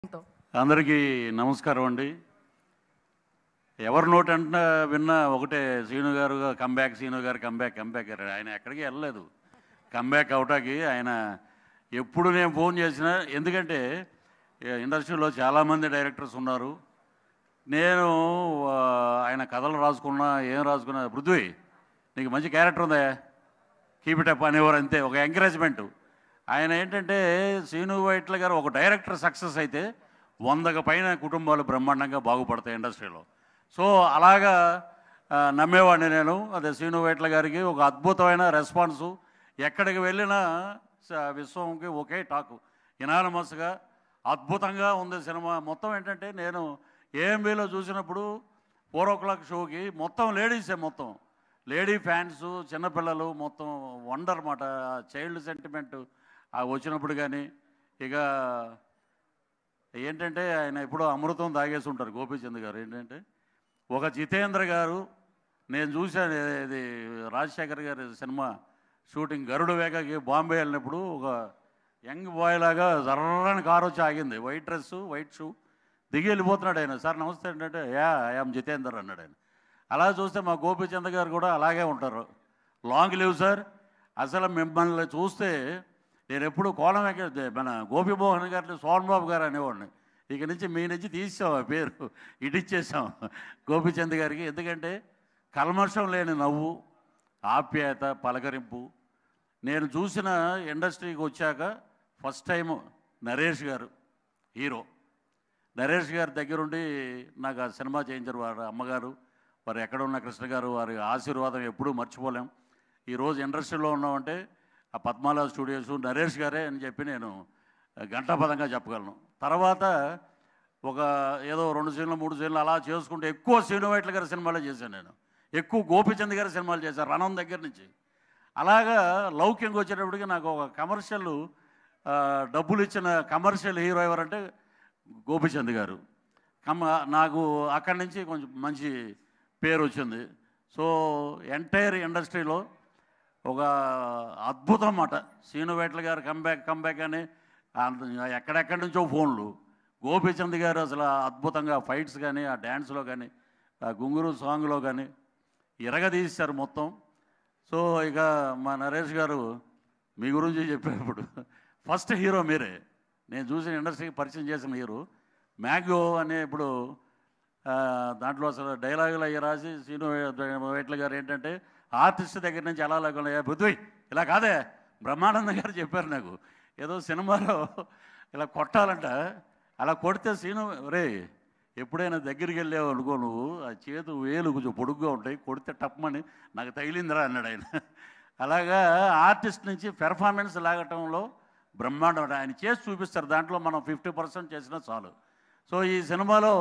అందరికీ నమస్కారం అండి ఎవరి నోటి అంట విన్నా ఒకటే సీను గారు కంబ్యాక్ సీను గారు కంబ్యాక్ కంబ్యాక్ ఆయన ఎక్కడికి వెళ్ళలేదు కంబ్యాక్ అవటానికి ఆయన ఎప్పుడు నేను ఫోన్ చేసినా ఎందుకంటే ఏ, ఇండస్ట్రీలో చాలామంది డైరెక్టర్స్ ఉన్నారు నేను ఆ, ఆయన కథలు రాసుకున్నా ఏం రాసుకున్నా పృథ్వీ నీకు మంచి క్యారెక్టర్ ఉందా కీప్ ఇట్ అప్ అనేవారు అంతే ఒక ఎంకరేజ్మెంట్ ఆయన ఏంటంటే సీను వైట్ల గారు ఒక డైరెక్టర్ సక్సెస్ అయితే వందకు పైన కుటుంబాలు బ్రహ్మాండంగా బాగుపడతాయి ఇండస్ట్రీలో సో అలాగా ఆ, నమ్మేవాడిని నేను అదే సీను వైట్ల గారికి ఒక అద్భుతమైన రెస్పాన్సు ఎక్కడికి వెళ్ళినా స- విశ్వంకి ఒకే టాకు ఇనానమస్గా అద్భుతంగా ఉంది సినిమా మొత్తం ఏంటంటే నేను ఏఎంబీలో చూసినప్పుడు ఫోర్ ఓ క్లాక్ షోకి మొత్తం లేడీసే మొత్తం లేడీ ఫ్యాన్స్ చిన్నపిల్లలు మొత్తం వండర్ మాట చైల్డ్ సెంటిమెంట్ వచ్చినప్పుడు కానీ ఇక ఏంటంటే ఆయన ఎప్పుడో అమృతం తాగేసి ఉంటారు గోపీచంద్ గారు ఏంటంటే ఒక జితేంద్ర గారు నేను చూశాను ఇది- ఇది రాజశేఖర్ గారి సినిమా షూటింగ్ గరుడు వేగకి బాంబే వెళ్ళినప్పుడు ఒక యంగ్ బాయ్ లాగా జర్రని కారు వచ్చి ఆగింది వైట్ డ్రెస్ వైట్ షూ దిగి వెళ్ళిపోతున్నాడు ఆయన సార్ నమస్తే ఏంటంటే యా ఐఎమ్ జితేందర్ అన్నాడు ఆయన అలా చూస్తే మా గోపీచంద్ గారు కూడా అలాగే ఉంటారు లాంగ్ లివ్ సార్ అసలు మిమ్మల్ని చూస్తే నేను ఎప్పుడు కోలం వెంకట మన గోపిమోహన్ గారిని సోహన్ బాబు గారు అనేవాడిని ఇక నుంచి మీ నుంచి తీసాం ఆ పేరు ఇటిచ్చేసాం గోపిచంద్ గారికి ఎందుకంటే కల్మషం లేని నవ్వు ఆప్యాయత పలకరింపు నేను చూసిన ఇండస్ట్రీకి వచ్చాక ఫస్ట్ టైం నరేష్ గారు హీరో నరేష్ గారి దగ్గరుండి నాకు ఆ సినిమా చేయించారు వారి అమ్మగారు వారు ఎక్కడ ఉన్న కృష్ణ గారు వారి ఆశీర్వాదం ఎప్పుడూ మర్చిపోలేం ఈరోజు ఇండస్ట్రీలో ఉన్నామంటే ఆ పద్మాల స్టూడియోస్ నరేష్ గారే అని చెప్పి నేను గంటాపదంగా చెప్పగలను తర్వాత ఒక ఏదో రెండు సీన్లు మూడు సీన్లు అలా చేసుకుంటే ఎక్కువ శ్రీనువైట్ల గారి సినిమాలే చేశాను నేను ఎక్కువ గోపిచంద్ గారి సినిమాలు చేశాను రణం దగ్గర నుంచి అలాగా లౌక్యంగా వచ్చేటప్పటికి నాకు ఒక కమర్షియల్ ఆ, డబ్బులు ఇచ్చిన కమర్షియల్ హీరో ఎవరంటే గోపిచంద్ గారు కమ నాకు అక్కడి నుంచి కొంచెం మంచి పేరు వచ్చింది సో ఎంటైర్ ఇండస్ట్రీలో ఒక అద్భుతం అన్నమాట సీను వేట్ల గారు కంబ్యాక్ కంబ్యాక్ అని అంత- ఎక్కడెక్కడి నుంచో ఫోన్లు గోపిచంద్ గారు అసలు అద్భుతంగా ఫైట్స్ కానీ ఆ డ్యాన్స్లో కానీ ఆ గుంగురు సాంగ్లో కానీ ఇరగదీశారు మొత్తం సో ఇక మా నరేష్ గారు మీ గురించి చెప్పేటప్పుడు ఫస్ట్ హీరో మీరే నేను చూసిన ఇండస్ట్రీకి పరిచయం చేసిన హీరో మ్యాగో అనే ఇప్పుడు ఆ, దాంట్లో అసలు డైలాగులు అయ్యి రాసి సీను వైట్ల గారు ఏంటంటే ఆర్టిస్ట్ దగ్గర నుంచి ఎలా లేకుండా "ఏ పృథ్వీ ఇలా కాదే బ్రహ్మానందం గారు చెప్పారు నాకు ఏదో సినిమాలో ఇలా కొట్టాలంట అలా కొడితే సీను రే ఎప్పుడైనా దగ్గరికి వెళ్ళావు అనుకో నువ్వు ఆ చేతు వేలు కొంచెం పొడుగ్గా ఉంటాయి కొడితే టప్మని నాకు తగిలిందిరా అన్నాడు ఆయన అలాగా ఆర్టిస్ట్ నుంచి పెర్ఫార్మెన్స్ లాగటంలో బ్రహ్మాండం అంటే ఆయన చేసి చూపిస్తారు దాంట్లో మనం ఫిఫ్టీ పర్సెంట్ చేసినా చాలు సో ఈ సినిమాలో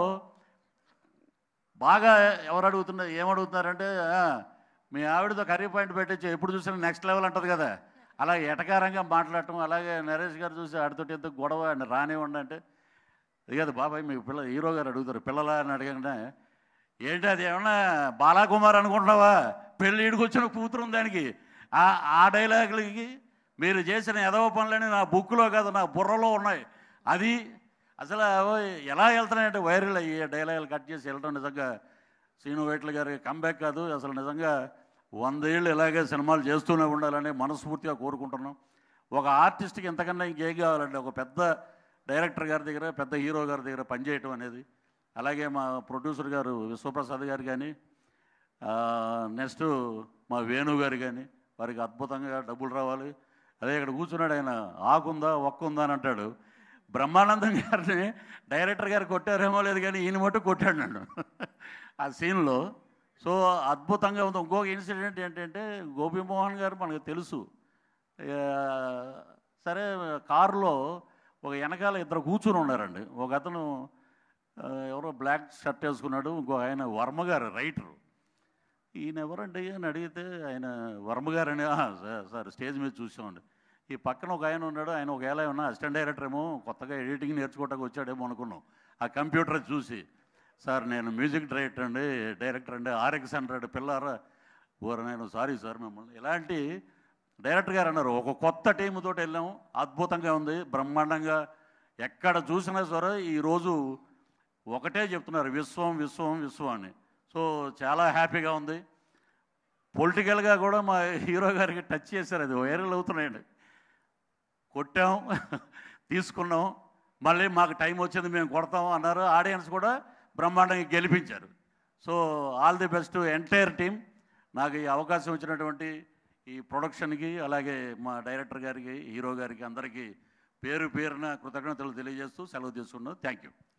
బాగా ఎవరు అడుగుతున్నారు ఏమడుగుతున్నారంటే "ఆ, మీ ఆవిడతో కర్రీ పాయింట్ పెట్టచ్చు ఎప్పుడు చూసినా నెక్స్ట్ లెవెల్ అంటది కదా అలా ఎటకారంగా మాట్లాడటం అలాగే నరేష్ గారు చూసి ఆడితో ఎందుకు గొడవ అని రానివ్వండి అంటే అది కాదు బాబాయ్ మీకు పిల్ల హీరో గారు అడుగుతారు పిల్లలా అని అడగండి ఏంటి అది ఏమన్నా బాలాకుమార్ అనుకుంటున్నావా పెళ్ళి ఈడికి వచ్చిన కూతురు ఉంది దానికి ఆ ఆ డైలాగులకి మీరు చేసిన ఎదవ పనులని నా బుక్లో కాదు నా బుర్రలో ఉన్నాయి అది అసలు అవి ఎలా వెళ్తున్నాయంటే వైరల్ అయ్యి డైలాగులు కట్ చేసి వెళ్ళడం నిజంగా శ్రీను వైట్ల గారి కంబ్యాక్ కాదు అసలు నిజంగా వందేళ్ళు ఇలాగే సినిమాలు చేస్తూనే ఉండాలని మనస్ఫూర్తిగా కోరుకుంటున్నాం ఒక ఆర్టిస్ట్కి ఎంతకన్నా ఇంకేం కావాలంటే ఒక పెద్ద డైరెక్టర్ గారి దగ్గర పెద్ద హీరో గారి దగ్గర పనిచేయటం అనేది అలాగే మా ప్రొడ్యూసర్ గారు విశ్వప్రసాద్ గారు కానీ నెక్స్ట్ మా వేణు గారు కానీ వారికి అద్భుతంగా డబ్బులు రావాలి అదే ఇక్కడ కూర్చున్నాడు ఆయన ఆకుందా ఒక్కుందా అని అంటాడు బ్రహ్మానందం గారిని డైరెక్టర్ గారు కొట్టారేమో లేదు కానీ ఈయన మటు కొట్టాడు నన్ను ఆ సీన్లో సో అద్భుతంగా ఉంది ఇంకొక ఇన్సిడెంట్ ఏంటంటే గోపిమోహన్ గారు మనకు తెలుసు ఆ, సరే కారులో ఒక వెనకాల ఇద్దరు కూర్చుని ఉన్నారండి ఒక అతను ఆ, ఎవరో బ్లాక్ షర్ట్ వేసుకున్నాడు ఇంకో ఆయన వర్మ గారు రైటరు ఈయన ఎవరండి అని అడిగితే ఆయన వర్మ గారని "ఆ, సార్ సార్ స్టేజ్ మీద చూసామండి ఈ పక్కన ఒక ఆయన ఉన్నాడు ఆయన ఒక ఏళ్ళ ఉన్నా అసిస్టెంట్ డైరెక్టర్ ఏమో కొత్తగా ఎడిటింగ్ నేర్చుకోవడానికి వచ్చాడేమో అనుకున్నాం ఆ కంప్యూటర్ చూసి సార్ నేను మ్యూజిక్ డైరెక్టర్ అండి డైరెక్టర్ అండి ఆర్ఎక్స్ హండ్రెడ్ పిల్లారా ఓరు నేను సారీ సార్ మిమ్మల్ని ఇలాంటి డైరెక్టర్ గారు అన్నారు ఒక కొత్త టీం తోటి వెళ్ళాము అద్భుతంగా ఉంది బ్రహ్మాండంగా ఎక్కడ చూసినా సరే ఈరోజు ఒకటే చెప్తున్నారు విశ్వం విశ్వం విశ్వం అని సో చాలా హ్యాపీగా ఉంది పొలిటికల్గా కూడా మా హీరో గారికి టచ్ చేశారు అది వైరల్ అవుతున్నాయండి కొట్టాం తీసుకున్నాం మళ్ళీ మాకు టైం వచ్చింది మేము కొడతాం అన్నారు ఆడియన్స్ కూడా బ్రహ్మాండంగా గెలిపించారు so all the best entire team నాకు ఈ అవకాశం ఇచ్చినటువంటి ఈ ప్రొడక్షన్కి అలాగే మా డైరెక్టర్ గారికి హీరో గారికి అందరికీ పేరు పేరున కృతజ్ఞతలు తెలియజేస్తూ సెలవు తీసుకున్నాను థ్యాంక్ యూ